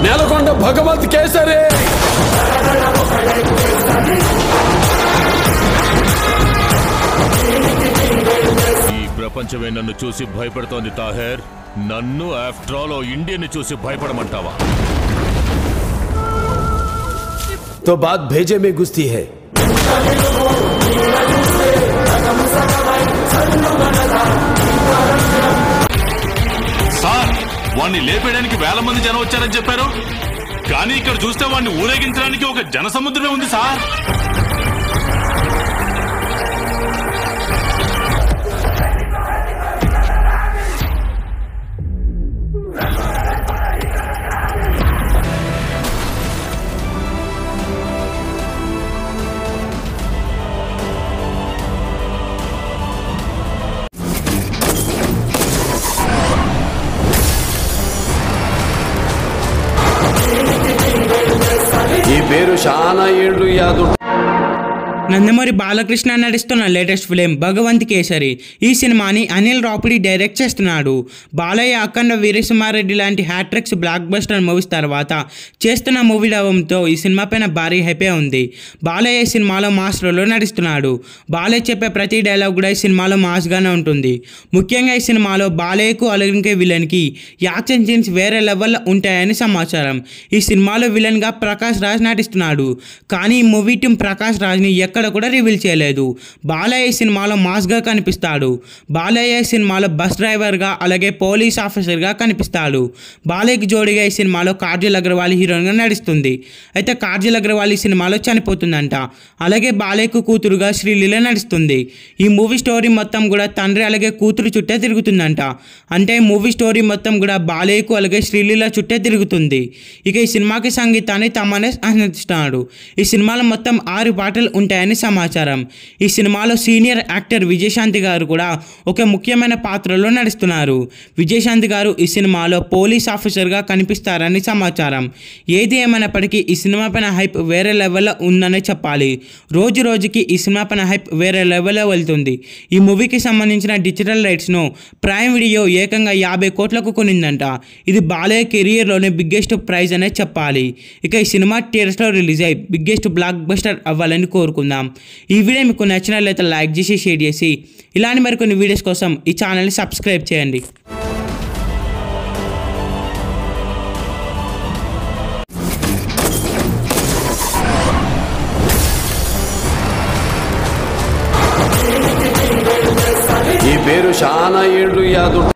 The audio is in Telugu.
నెలకొండ భగవత్ కేసరి ఈ ప్రపంచమే నన్ను చూసి భయపడుతోంది తాహేర్ నన్ను ఆఫ్టర్ ఆల్ ఓ ఇండియన్ చూసి భయపడమంటావా तो बात भेजे में घुसती है సార్ వాణ్ణి లేపేయడానికి వేల మంది జనం వచ్చారని చెప్పారు కానీ ఇక్కడ చూస్తే వాణ్ణి ఊరేగించడానికి ఒక జన సముద్రమే ఉంది సార్ ఈ పేరు చాలా ఏళ్ళు యాదు నందమూరి బాలకృష్ణ నటిస్తున్న లేటెస్ట్ ఫిలిం భగవంత్ కేసరి ఈ సినిమాని అనిల్ రాపిడి డైరెక్ట్ చేస్తున్నాడు బాలయ్య అఖండ వీరసింహారెడ్డి లాంటి హ్యాట్రిక్స్ బ్లాక్ బస్టర్ మూవీస్ తర్వాత చేస్తున్న మూవీ డవంతో ఈ సినిమా పైన భారీ హైపే ఉంది బాలయ్య ఈ సినిమాలో మాస్ రోల్లో నటిస్తున్నాడు బాలయ్య చెప్పే ప్రతి డైలాగ్ కూడా ఈ సినిమాలో మాస్గానే ఉంటుంది ముఖ్యంగా ఈ సినిమాలో బాలయ్యకు అలరింకే విలన్కి యాక్షన్ సీన్స్ వేరే లెవెల్లో ఉంటాయని సమాచారం ఈ సినిమాలో విలన్గా ప్రకాష్ రాజ్ నటిస్తున్నాడు కానీ ఈ మూవీ టీం ప్రకాష్ రాజ్ని ఎక్కడ కూడా రివీల్ చేయలేదు బాలయ్య ఈ సినిమాలో మాస్గా కనిపిస్తాడు బాలయ్య ఈ సినిమాలో బస్ డ్రైవర్గా అలాగే పోలీస్ ఆఫీసర్గా కనిపిస్తాడు బాలయ్యకి జోడిగా ఈ సినిమాలో కాజల్ అగ్రవాల్ హీరోయిన్గా నడుస్తుంది అయితే కాజల్ అగ్రవాల్ ఈ సినిమాలో చనిపోతుందంట అలాగే బాలయ్యకు కూతురుగా శ్రీలీల నడుస్తుంది ఈ మూవీ స్టోరీ మొత్తం కూడా తండ్రి అలాగే కూతురు చుట్టే తిరుగుతుందంట అంటే మూవీ స్టోరీ మొత్తం కూడా బాలయ్యకు అలాగే శ్రీలీల చుట్టే తిరుగుతుంది ఇక ఈ సినిమాకి సంగీతాన్ని తమనే అందిస్తున్నాడు ఈ సినిమాలో మొత్తం ఆరు పాటలు ఉంటాయని సమాచారం ఈ సినిమాలో సీనియర్ యాక్టర్ విజయశాంతి గారు కూడా ఒక ముఖ్యమైన పాత్రలో నడుస్తున్నారు విజయశాంతి గారు ఈ సినిమాలో పోలీస్ ఆఫీసర్గా కనిపిస్తారని సమాచారం ఏది ఏమైనప్పటికీ ఈ సినిమా పైన హైప్ వేరే లెవెల్లో ఉందనే చెప్పాలి రోజు రోజుకి ఈ సినిమా పైన హైప్ వేరే లెవెల్లో వెళ్తుంది ఈ మూవీకి సంబంధించిన డిజిటల్ రైట్స్ను ప్రైమ్ వీడియో ఏకంగా యాభై కోట్లకు కొనిందంట ఇది బాలయ్య కెరియర్లోనే బిగ్గెస్ట్ ప్రైజ్ అనే చెప్పాలి ఇక ఈ సినిమా థియేటర్స్లో రిలీజ్ అయ్యి బిగ్గెస్ట్ బ్లాక్ బస్టర్ అవ్వాలని కోరుకుందాం ఈ వీడియో మీకు నచ్చినట్లయితే లైక్ చేసి షేర్ చేసి ఇలాంటి మరికొన్ని వీడియోస్ కోసం ఈ ఛానల్ని సబ్స్క్రైబ్ చేయండి ఈ పేరు చాలా ఏళ్ళు యాదు